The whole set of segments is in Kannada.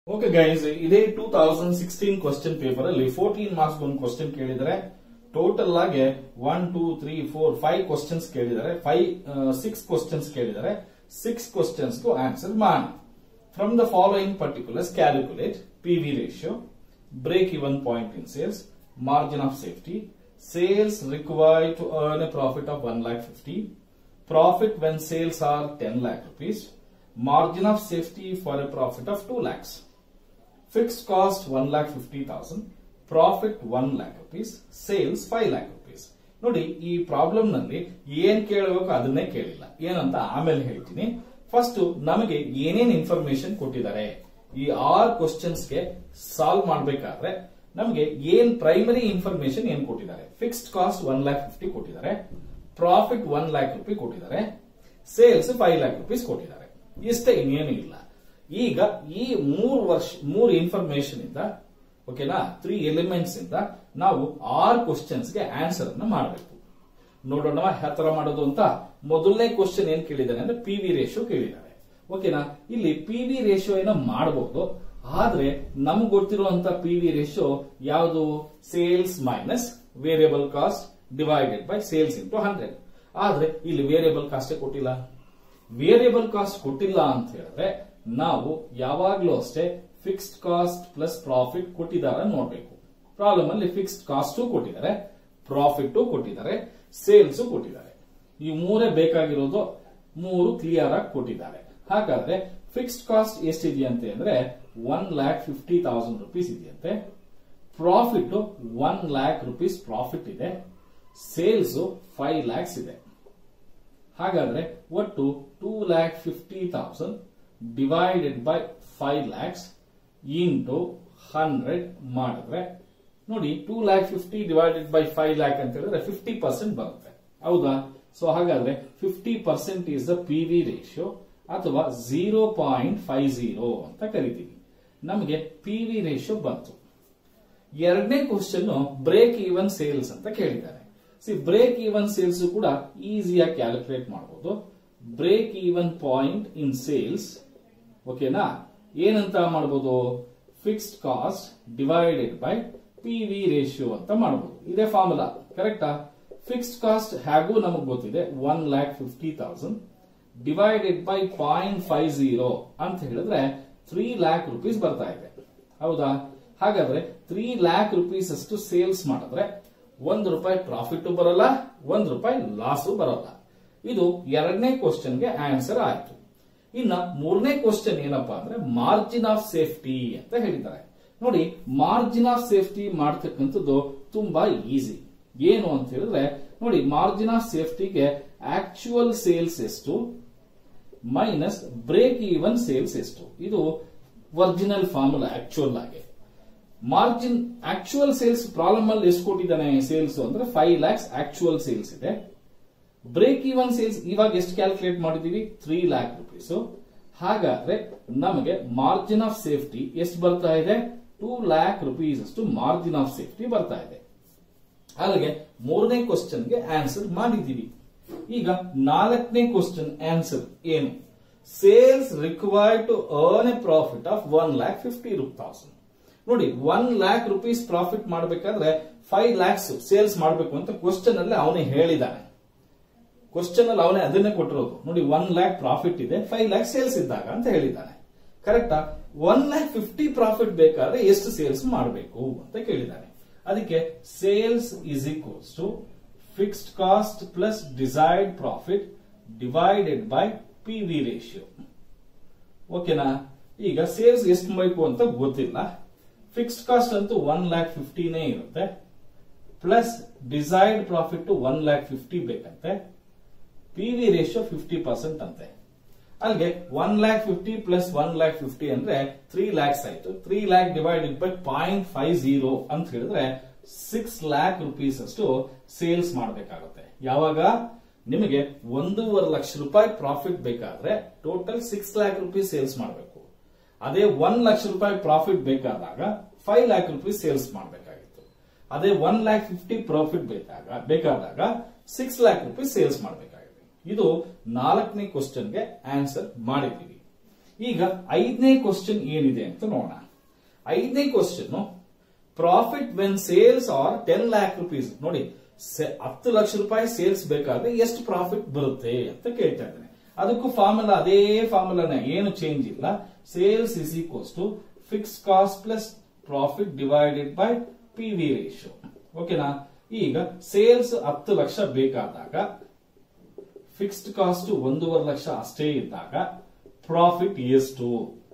ಓಕೆ ಗೈಸ್ ಇದೇ two thousand sixteen question paper ಅಲ್ಲಿ ಫೋರ್ಟೀನ್ ಮಾರ್ಕ್ಸ್ ಒಂದು ಕ್ವಶನ್ ಕೇಳಿದರೆ ಟೋಟಲ್ ಆಗಿ one two three four five questions ಕೇಳಿದ್ದಾರೆ ಫೈವ್ ಸಿಕ್ಸ್ ಕ್ವಶನ್ಸ್ ಕೇಳಿದ್ದಾರೆ ಸಿಕ್ಸ್ ಕ್ವಶನ್ಸ್ ಆನ್ಸರ್ ಮಾಡಿ from the following particulars calculate P V ratio break even point in sales margin of safety sales required to earn a profit of one lakh fifty profit when sales are 10 lakh rupees, margin of safety for a profit of 2 lakhs, fixed cost 1 lakh 50,000, profit 1 lakh rupees, sales 5 lakh rupees. ನೋಡಿ ಈ ಪ್ರಾಬ್ಲಮ್ ನಲ್ಲಿ ಏನ್ ಕೇಳಬೇಕು ಅದನ್ನೇ ಕೇಳಿಲ್ಲ ಏನಂತ ಆಮೇಲೆ ಹೇಳ್ತೀನಿ ಫಸ್ಟ್ ನಮಗೆ ಏನೇನ್ ಇನ್ಫಾರ್ಮೇಶನ್ ಕೊಟ್ಟಿದ್ದಾರೆ ಈ ಆರ್ ಕ್ವಶನ್ಸ್ಗೆ ಸಾಲ್ವ್ ಮಾಡಬೇಕಾದ್ರೆ ನಮಗೆ ಏನ್ ಪ್ರೈಮರಿ ಇನ್ಫಾರ್ಮೇಶನ್ ಏನ್ ಕೊಟ್ಟಿದ್ದಾರೆ fixed cost one lakh fifty ಕೊಟ್ಟಿದ್ದಾರೆ ಪ್ರಾಫಿಟ್ ಒನ್ ಲ್ಯಾಕ್ ರುಪಿ ಕೊಟ್ಟಿದ್ದಾರೆ ಸೇಲ್ಸ್ ಫೈವ್ ಲ್ಯಾಕ್ ರುಪೀಸ್ ಕೊಟ್ಟಿದ್ದಾರೆ ಇಷ್ಟೇ ಇನ್ನೇನು ಇಲ್ಲ ಈಗ ಈ ಮೂರು ವರ್ಷ ಮೂರು ಇನ್ಫಾರ್ಮೇಶನ್ ಇಂದ ಓಕೆನಾ ತ್ರೀ ಎಲಿಮೆಂಟ್ಸ್ ಇಂದ ನಾವು ಆರು ಕ್ವಶನ್ಸ್ ಗೆ ಆನ್ಸರ್ ಅನ್ನ ಮಾಡಬೇಕು ನೋಡೋಣ ಯಾವ ತರ ಮಾಡೋದು ಅಂತ ಮೊದಲನೇ ಕ್ವಶನ್ ಏನ್ ಕೇಳಿದಾನೆ ಅಂದ್ರೆ ಪಿ ವಿ ರೇಷಿಯೋ ಕೇಳಿದ್ದಾರೆ ಓಕೆನಾ ಇಲ್ಲಿ ಪಿ ವಿ ರೇಷಿಯೋ ಏನೋ ಮಾಡಬಹುದು ಆದ್ರೆ ನಮ್ಗೆ ಗೊತ್ತಿರುವಂತ ಪಿ ವಿ ರೇಷಿಯೋ ಯಾವುದು sales minus variable cost divided by sales into hundred ಆದ್ರೆ ಇಲ್ಲಿ ವೇರಿಯಬಲ್ ಕಾಸ್ಟ್ ಕೊಟ್ಟಿಲ್ಲ ವೇರಿಯಬಲ್ ಕಾಸ್ಟ್ ಕೊಟ್ಟಿಲ್ಲ ಅಂತ ಹೇಳಿದ್ರೆ ನಾವು ಯಾವಾಗ್ಲೂ ಅಷ್ಟೇ ಫಿಕ್ಸ್ಡ್ ಕಾಸ್ಟ್ ಪ್ಲಸ್ ಪ್ರಾಫಿಟ್ ಕೊಟ್ಟಿದ್ದಾರೆ ನೋಡ್ಬೇಕು ಪ್ರಾಬ್ಲಮ್ ಅಲ್ಲಿ ಫಿಕ್ಸ್ಡ್ ಕಾಸ್ಟ್ ಕೊಟ್ಟಿದ್ದಾರೆ ಪ್ರಾಫಿಟ್ ಕೊಟ್ಟಿದ್ದಾರೆ ಸೇಲ್ಸ್ ಕೊಟ್ಟಿದ್ದಾರೆ ಈ ಮೂರೇ ಬೇಕಾಗಿರೋದು ಮೂರು ಕ್ಲಿಯರ್ ಆಗಿ ಕೊಟ್ಟಿದ್ದಾರೆ ಹಾಗಾದ್ರೆ ಫಿಕ್ಸ್ಡ್ ಕಾಸ್ಟ್ ಎಷ್ಟಿದೆಯಂತೆ ಅಂದ್ರೆ one lakh fifty thousand rupees ಇದೆಯಂತೆ profit one lakh rupees profit ಇದೆ ಸೇಲ್ಸ್ ಫೈವ್ ಲ್ಯಾಕ್ಸ್ ಇದೆ ಹಾಗಾದ್ರೆ ಒಟ್ಟು two lakh fifty thousand divided by five lakhs into hundred ಮಾಡಿದ್ರೆ ನೋಡಿ two lakh fifty divided by five lakh ಅಂತ ಹೇಳಿದ್ರೆ ಫಿಫ್ಟಿ ಪರ್ಸೆಂಟ್ ಬರುತ್ತೆ ಹೌದಾ ಸೊ ಹಾಗಾದ್ರೆ fifty percent is the P V ratio ಅಥವಾ ಝೀರೋ ಪಾಯಿಂಟ್ ಫೈವ್ ಝೀರೋ ಅಂತ ಕರಿತೀವಿ ನಮಗೆ ಪಿ ವಿ ರೇಷಿಯೋ ಬಂತು ಎರಡನೇ ಕ್ವಶನ್ ಬ್ರೇಕ್ ಈವನ್ ಸೇಲ್ಸ್ ಅಂತ ಕೇಳಿದ್ದಾರೆ ಸಿ ಬ್ರೇಕ್ ಈವನ್ ಸೇಲ್ಸ್ ಕೂಡ ಈಸಿಯಾಗಿ ಕ್ಯಾಲ್ಕುಲೇಟ್ ಮಾಡಬಹುದು break even point in sales ಓಕೆನಾ ಏನಂತ ಮಾಡಬಹುದು fixed cost divided by P V ratio ಅಂತ ಮಾಡಬಹುದು ಇದೇ ಫಾರ್ಮುಲಾ ಕರೆಕ್ಟಾ ಫಿಕ್ಸ್ಡ್ ಕಾಸ್ಟ್ ಹೇಗೂ ನಮಗೆ ಗೊತ್ತಿದೆ one lakh fifty thousand divided by point five zero ಅಂತ ಹೇಳಿದ್ರೆ ತ್ರೀ ಲ್ಯಾಕ್ ರುಪೀಸ್ ಬರ್ತಾ ಇದೆ ಹೌದಾ ಹಾಗಾದ್ರೆ ತ್ರೀ ಲ್ಯಾಕ್ ರುಪೀಸ್ ಅಷ್ಟು ಸೇಲ್ಸ್ ಮಾಡಿದ್ರೆ ಒಂದು ರೂಪಾಯಿ ಪ್ರಾಫಿಟ್ ಬರಲ್ಲ ಒಂದು ರೂಪಾಯಿ ಲಾಸು ಬರಲ್ಲ ಇದು ಎರಡನೇ ಕ್ವಶನ್ಗೆ ಆನ್ಸರ್ ಆಯ್ತು ಇನ್ನ ಮೂರನೇ ಕ್ವಶನ್ ಏನಪ್ಪಾ ಅಂದ್ರೆ ಮಾರ್ಜಿನ್ ಆಫ್ ಸೇಫ್ಟಿ ಅಂತ ಹೇಳಿದ್ದಾರೆ ನೋಡಿ ಮಾರ್ಜಿನ್ ಆಫ್ ಸೇಫ್ಟಿ ಮಾಡ್ತಕ್ಕಂಥದ್ದು ತುಂಬಾ ಈಸಿ ಏನು ಅಂತ ಹೇಳಿದ್ರೆ ನೋಡಿ ಮಾರ್ಜಿನ್ ಆಫ್ ಸೇಫ್ಟಿಗೆ ಆಕ್ಚುಯಲ್ ಸೇಲ್ಸ್ ಎಷ್ಟು ಮೈನಸ್ ಬ್ರೇಕ್ ಈವನ್ ಸೇಲ್ಸ್ ಎಷ್ಟು ಇದು ಒರಿಜಿನಲ್ ಫಾರ್ಮುಲಾ ಆಕ್ಚುಯಲ್ ಆಗಿ ಮಾರ್ಜಿನ್ ಆಕ್ಚುಯಲ್ ಸೇಲ್ಸ್ ಪ್ರಾಬ್ಲಮ್ ಅಲ್ಲಿ ಎಷ್ಟು ಕೊಟ್ಟಿದ್ದಾನೆ ಸೇಲ್ಸ್ ಅಂದ್ರೆ ಫೈವ್ ಲ್ಯಾಕ್ಸ್ ಆಕ್ಚುಯಲ್ ಸೇಲ್ಸ್ ಇದೆ ಬ್ರೇಕ್ ಈವನ್ ಸೇಲ್ಸ್ ಇವಾಗ ಎಷ್ಟು ಕ್ಯಾಲ್ಕುಲೇಟ್ ಮಾಡಿದೀವಿ ತ್ರೀ ಲ್ಯಾಕ್ ರುಪೀಸ್ ಹಾಗಾದ್ರೆ ನಮಗೆ ಮಾರ್ಜಿನ್ ಆಫ್ ಸೇಫ್ಟಿ ಎಷ್ಟು ಬರ್ತಾ ಇದೆ ಟೂ ಲ್ಯಾಕ್ ರುಪೀಸ್ ಅಷ್ಟು ಮಾರ್ಜಿನ್ ಆಫ್ ಸೇಫ್ಟಿ ಬರ್ತಾ ಇದೆ ಅಲ್ಲಿಗೆ ಮೂರನೇ ಕ್ವಶನ್ಗೆ ಆನ್ಸರ್ ಮಾಡಿದ್ದೀವಿ ಈಗ ನಾಲ್ಕನೇ ಕ್ವಶನ್ ಆನ್ಸರ್ ಏನು sales required to earn a profit of one lakh fifty thousand ನೋಡಿ ಒನ್ ಲ್ಯಾಕ್ ರುಪೀಸ್ ಪ್ರಾಫಿಟ್ ಮಾಡಬೇಕಾದ್ರೆ ಫೈವ್ ಲ್ಯಾಕ್ಸ್ ಸೇಲ್ಸ್ ಮಾಡಬೇಕು ಅಂತ ಕ್ವಶನ್ ಅಲ್ಲಿ ಅವನೇ ಹೇಳಿದ್ದಾನೆ ಕ್ವಶನ್ ಅಲ್ಲಿ ಅವನೇ ಅದನ್ನೇ ಕೊಟ್ಟಿರೋದು ನೋಡಿ ಒನ್ ಲ್ಯಾಕ್ ಪ್ರಾಫಿಟ್ ಇದೆ ಫೈವ್ ಲ್ಯಾಕ್ ಸೇಲ್ಸ್ ಇದ್ದಾಗ ಅಂತ ಹೇಳಿದ್ದಾನೆ ಕರೆಕ್ಟಾ ಒನ್ ಲ್ಯಾಕ್ ಫಿಫ್ಟಿ ಪ್ರಾಫಿಟ್ ಬೇಕಾದ್ರೆ ಎಷ್ಟು ಸೇಲ್ಸ್ ಮಾಡಬೇಕು ಅಂತ ಕೇಳಿದ್ದಾನೆ ಅದಕ್ಕೆ sales is equals to fixed cost plus desired profit divided by P V ratio ಓಕೆನಾ ಈಗ ಸೇಲ್ಸ್ ಎಷ್ಟು ಬೇಕು ಅಂತ ಗೊತ್ತಿಲ್ಲ ಫಿಕ್ಸ್ಡ್ ಕಾಸ್ಟ್ ಅಂತೂ ಒನ್ ಲ್ಯಾಕ್ ಫಿಫ್ಟಿನೇ ಇರುತ್ತೆ plus desired profit one lakh fifty ಬೇಕಂತೆ P V ratio fifty percent ಅಂತೆ ಅಲ್ಲಿಗೆ one lakh fifty plus one lakh fifty ಅಂದ್ರೆ ತ್ರೀ ಲ್ಯಾಕ್ಸ್ ಆಯ್ತು three lakh divided by point five zero ಅಂತ ಹೇಳಿದ್ರೆ ಸಿಕ್ಸ್ ಲ್ಯಾಕ್ ರುಪೀಸ್ ಅಷ್ಟು ಸೇಲ್ಸ್ ಮಾಡಬೇಕಾಗುತ್ತೆ ಯಾವಾಗ ನಿಮಗೆ ಒಂದೂವರೆ ಲಕ್ಷ ರೂಪಾಯಿ ಪ್ರಾಫಿಟ್ ಬೇಕಾದ್ರೆ total six lakh rupees sales ಮಾಡಬೇಕು ಅದೇ ಒನ್ ಲಕ್ಷ ರೂಪಾಯಿ ಪ್ರಾಫಿಟ್ ಬೇಕಾದಾಗ ಫೈವ್ ಲ್ಯಾಕ್ ರುಪೀಸ್ ಸೇಲ್ಸ್ ಮಾಡಬೇಕಾಗಿತ್ತು ಅದೇ ಒನ್ ಲ್ಯಾಕ್ ಫಿಫ್ಟಿ ಪ್ರಾಫಿಟ್ ಬೇಕಾಗ ಬೇಕಾದಾಗ ಸಿಕ್ಸ್ ಲ್ಯಾಕ್ ರುಪೀಸ್ ಸೇಲ್ಸ್ ಮಾಡಬೇಕಾಗಿದೆ ಇದು ನಾಲ್ಕನೇ ಕ್ವಶನ್ಗೆ ಆನ್ಸರ್ ಮಾಡಿದ್ದೀವಿ ಈಗ ಐದನೇ ಕ್ವಶನ್ ಏನಿದೆ ಅಂತ ನೋಡೋಣ ಐದನೇ question profit when sales are ten lakh rupees ನೋಡಿ ಸೆ- ಹತ್ತು ಲಕ್ಷ ರೂಪಾಯಿ ಸೇಲ್ಸ್ ಬೇಕಾದ್ರೆ ಎಷ್ಟು ಪ್ರಾಫಿಟ್ ಬರುತ್ತೆ ಅಂತ ಕೇಳ್ತಾ ಇದ್ದೇನೆ ಅದಕ್ಕೂ ಫಾರ್ಮುಲಾ ಅದೇ ಫಾರ್ಮುಲಾನೇ ಏನು ಚೇಂಜ್ ಇಲ್ಲ sales is equals to fix cost plus profit divided by P V ratio ಓಕೆನಾ ಈಗ ಸೇಲ್ಸ್ ಹತ್ತು ಲಕ್ಷ ಬೇಕಾದಾಗ ಫಿಕ್ಸ್ಡ್ ಕಾಸ್ಟ್ ಒಂದೂವರೆ ಲಕ್ಷ ಅಷ್ಟೇ ಇದ್ದಾಗ ಪ್ರಾಫಿಟ್ ಎಷ್ಟು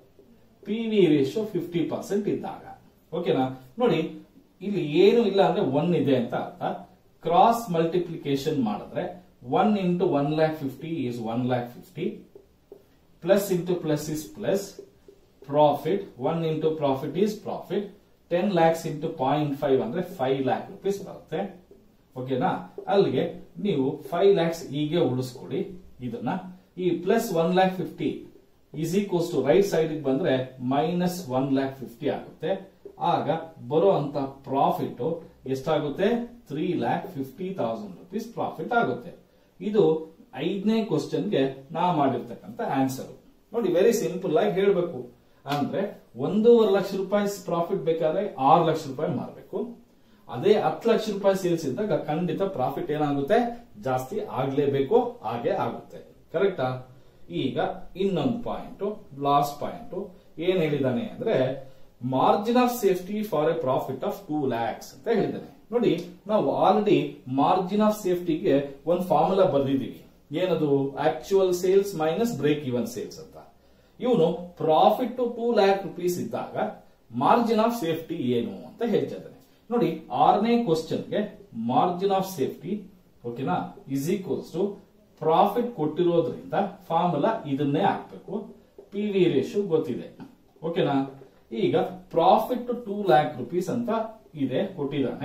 P V ratio fifty percent ಇದ್ದಾಗ ಓಕೆನಾ ನೋಡಿ ಇಲ್ಲಿ ಏನು ಇಲ್ಲ ಅಂದ್ರೆ ಒನ್ ಇದೆ ಅಂತ ಅರ್ಥ ಕ್ರಾಸ್ ಮಲ್ಟಿಪ್ಲಿಕೇಶನ್ ಮಾಡಿದ್ರೆ one into one lakh fifty is one lakh fifty plus into plus is plus profit one into profit is profit ten lakhs into point five ಅಂದ್ರೆ ಫೈವ್ ಲ್ಯಾಕ್ ರುಪೀಸ್ ಬರುತ್ತೆ ಓಕೆನಾ ಅಲ್ಲಿಗೆ ನೀವು ಫೈವ್ ಲ್ಯಾಕ್ಸ್ ಹೀಗೆ ಉಳಿಸ್ಕೊಡಿ ಇದನ್ನ ಈ plus one lakh fifty is equals to right side ಬಂದ್ರೆ ಮೈನಸ್ ಒನ್ ಲ್ಯಾಕ್ ಫಿಫ್ಟಿ ಆಗುತ್ತೆ ಆಗ ಬರೋ ಅಂತ ಪ್ರಾಫಿಟ್ ಎಷ್ಟಾಗುತ್ತೆ three lakh fifty thousand rupees profit ಆಗುತ್ತೆ ಇದು ಐದನೇ ಕ್ವಶನ್ಗೆ ನಾ ಮಾಡಿರ್ತಕ್ಕಂಥ ಆನ್ಸರ್ ನೋಡಿ ವೆರಿ ಸಿಂಪಲ್ ಆಗಿ ಹೇಳ್ಬೇಕು ಅಂದ್ರೆ ಒಂದೂವರೆ ಲಕ್ಷ ರೂಪಾಯಿ ಪ್ರಾಫಿಟ್ ಬೇಕಾದ್ರೆ ಆರು ಲಕ್ಷ ರೂಪಾಯಿ ಮಾರಬೇಕು ಅದೇ ಹತ್ತು ಲಕ್ಷ ರೂಪಾಯಿ ಸೇಲ್ಸ್ ಇದ್ದಾಗ ಖಂಡಿತ ಪ್ರಾಫಿಟ್ ಏನಾಗುತ್ತೆ ಜಾಸ್ತಿ ಆಗ್ಲೇಬೇಕು ಹಾಗೆ ಆಗುತ್ತೆ ಕರೆಕ್ಟಾ ಈಗ ಇನ್ನೊಂದು ಪಾಯಿಂಟ್ ಲಾಸ್ಟ್ ಪಾಯಿಂಟ್ ಏನ್ ಹೇಳಿದಾನೆ ಅಂದ್ರೆ margin of safety for a profit of two lakhs ಅಂತ ಹೇಳಿದ್ದಾನೆ ನೋಡಿ ನಾವು ಆಲ್ರೆಡಿ ಮಾರ್ಜಿನ್ ಆಫ್ ಸೇಫ್ಟಿಗೆ ಒಂದು ಫಾರ್ಮುಲಾ ಬರ್ದಿದ್ದೀವಿ ಏನದು actual sales minus break even sales ಅಂತ ಇವನು ಪ್ರಾಫಿಟ್ ಟೂ ಲ್ಯಾಕ್ ರುಪೀಸ್ ಇದ್ದಾಗ ಮಾರ್ಜಿನ್ ಆಫ್ ಸೇಫ್ಟಿ ಏನು ಅಂತ ಹೇಳ್ತಾ ಇದ್ದಾನೆ ನೋಡಿ ಆರನೇ ಕ್ವಶನ್ಗೆ ಮಾರ್ಜಿನ್ ಆಫ್ ಸೇಫ್ಟಿ ಓಕೆನಾ ಇಸ್ ಈಕ್ವಲ್ಸ್ ಟು ಪ್ರಾಫಿಟ್ ಕೊಟ್ಟಿರೋದ್ರಿಂದ ಫಾರ್ಮುಲಾ ಇದನ್ನೇ ಹಾಕ್ಬೇಕು ಪಿ ವಿ ರೇಷಿಯೋ ಗೊತ್ತಿದೆ ಓಕೆನಾ ಈಗ ಪ್ರಾಫಿಟ್ ಟೂ ಲ್ಯಾಕ್ ರುಪೀಸ್ ಅಂತ ಇದೆ ಕೊಟ್ಟಿದ್ದಾನೆ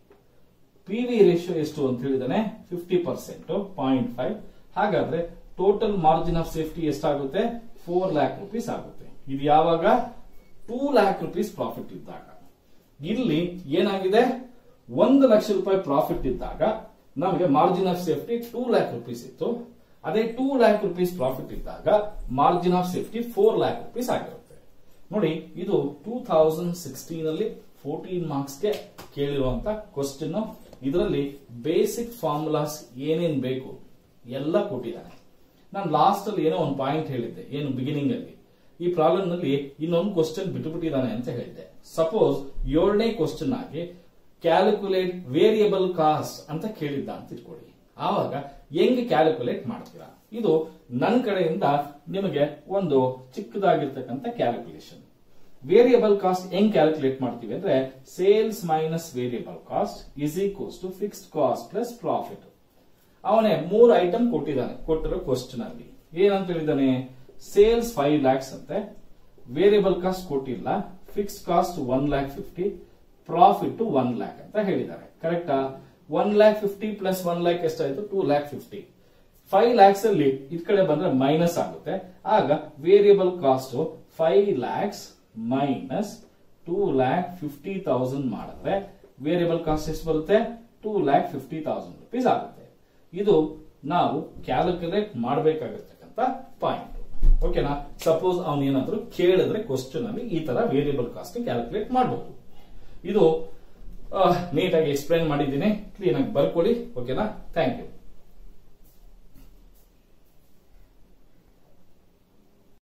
ಪಿ ವಿ ರೇಷಿಯೋ ಎಷ್ಟು ಅಂತ ಹೇಳಿದಾನೆ ಫಿಫ್ಟಿ ಪರ್ಸೆಂಟ್ ಪಾಯಿಂಟ್ ಫೈವ್ ಹಾಗಾದ್ರೆ ಟೋಟಲ್ ಮಾರ್ಜಿನ್ ಆಫ್ ಸೇಫ್ಟಿ ಎಷ್ಟಾಗುತ್ತೆ ಫೋರ್ ಲ್ಯಾಕ್ ರುಪೀಸ್ ಆಗುತ್ತೆ ಇದು ಯಾವಾಗ ಟೂ ಲ್ಯಾಕ್ ರುಪೀಸ್ ಪ್ರಾಫಿಟ್ ಇದ್ದಾಗ ಇಲ್ಲಿ ಏನಾಗಿದೆ ಒಂದು ಲಕ್ಷ ರೂಪಾಯಿ ಪ್ರಾಫಿಟ್ ಇದ್ದಾಗ ನಮಗೆ margin of safety two lakh rupees ಇತ್ತು ಅದೇ ಟೂ ಲ್ಯಾಕ್ ರುಪೀಸ್ ಪ್ರಾಫಿಟ್ ಇದ್ದಾಗ margin of safety four lakh rupees ಆಗಿರುತ್ತೆ ನೋಡಿ ಇದು ಟೂ ಥೌಸಂಡ್ ಸಿಕ್ಸ್ಟೀನ್ ಅಲ್ಲಿ ಫೋರ್ಟೀನ್ ಮಾರ್ಕ್ಸ್ಗೆ ಕೇಳಿರುವಂತ ಕ್ವಶನ್ ಇದರಲ್ಲಿ ಬೇಸಿಕ್ ಫಾರ್ಮುಲಾಸ್ ಏನೇನ್ ಬೇಕು ಎಲ್ಲ ಕೊಟ್ಟಿದ್ದಾನೆ ನಾನು ಲಾಸ್ಟ್ ಅಲ್ಲಿ ಏನೋ ಒಂದು ಪಾಯಿಂಟ್ ಹೇಳಿದ್ದೆ ಏನು ಬಿಗಿನಿಂಗ್ ಅಲ್ಲಿ ಈ ಪ್ರಾಬ್ಲಮ್ ನಲ್ಲಿ ಇನ್ನೊಂದು ಕ್ವಶನ್ ಬಿಟ್ಟುಬಿಟ್ಟಿದ್ದಾನೆ ಅಂತ ಹೇಳಿದ್ದೆ ಸಪೋಸ್ ಏಳನೇ ಕ್ವಶನ್ ಆಗಿ ಕ್ಯಾಲ್ಕುಲೇಟ್ ವೇರಿಯಬಲ್ ಕಾಸ್ಟ್ ಅಂತ ಕೇಳಿದ್ದ ಅಂತ ಇಟ್ಕೊಳ್ಳಿ ಆವಾಗ ಹೆಂಗ್ ಕ್ಯಾಲ್ಕುಲೇಟ್ ಮಾಡ್ತೀರಾ ಇದು ನನ್ನ ಕಡೆಯಿಂದ ನಿಮಗೆ ಒಂದು ಚಿಕ್ಕದಾಗಿರ್ತಕ್ಕಂಥ ಕ್ಯಾಲ್ಕುಲೇಷನ್ ವೇರಿಯಬಲ್ ಕಾಸ್ಟ್ ಹೆಂಗ್ ಕ್ಯಾಲ್ಕುಲೇಟ್ ಮಾಡ್ತೀವಿ ಅಂದ್ರೆ sales minus variable cost is equals to fixed cost plus profit ಅವನೇ ಮೂರು ಐಟಮ್ ಕೊಟ್ಟಿದ್ದಾನೆ ಕೊಟ್ಟಿರೋ ಕ್ವಶನ್ ಅಲ್ಲಿ ಏನಂತ ಹೇಳಿದ್ದಾನೆ ಸೇಲ್ಸ್ ಫೈವ್ ಲ್ಯಾಕ್ಸ್ ಅಂತೆ ವೇರಿಯಬಲ್ ಕಾಸ್ಟ್ ಕೊಟ್ಟಿಲ್ಲ fixed cost one lakh fifty profit one lakh ಅಂತ ಹೇಳಿದ್ದಾರೆ ಕರೆಕ್ಟಾ one lakh fifty plus one lakh ಎಷ್ಟಾಯ್ತು two lakh fifty five lakhs ಅಲ್ಲಿ ಇದ್ ಕಡೆ ಬಂದ್ರೆ ಮೈನಸ್ ಆಗುತ್ತೆ ಆಗ variable cost five lakhs minus two lakh fifty thousand ಮಾಡಿದ್ರೆ ವೇರಿಯಬಲ್ ಕಾಸ್ಟ್ ಎಷ್ಟು ಬರುತ್ತೆ two lakh fifty thousand rupees ಆಗುತ್ತೆ ಇದು ನಾವು ಕ್ಯಾಲ್ಕುಲೇಟ್ ಮಾಡಬೇಕಾಗಿರ್ತಕ್ಕಂಥ ಪಾಯಿಂಟ್ ಓಕೆನಾ ಸಪೋಸ್ ಅವನು ಏನಾದ್ರು ಕೇಳಿದ್ರೆ ಕ್ವಶನ್ ಅಲ್ಲಿ ಈ ತರ ವೇರಿಯಬಲ್ ಕಾಸ್ಟ್ ಕ್ಯಾಲ್ಕುಲೇಟ್ ಮಾಡಬಹುದು ಇದು ನೀಟಾಗಿ ಎಕ್ಸ್ಪ್ಲೈನ್ ಮಾಡಿದ್ದೀನಿ ಕ್ಲೀನ್ ಆಗಿ ಬರ್ಕೊಳ್ಳಿ ಓಕೆನಾ ಥ್ಯಾಂಕ್ ಯು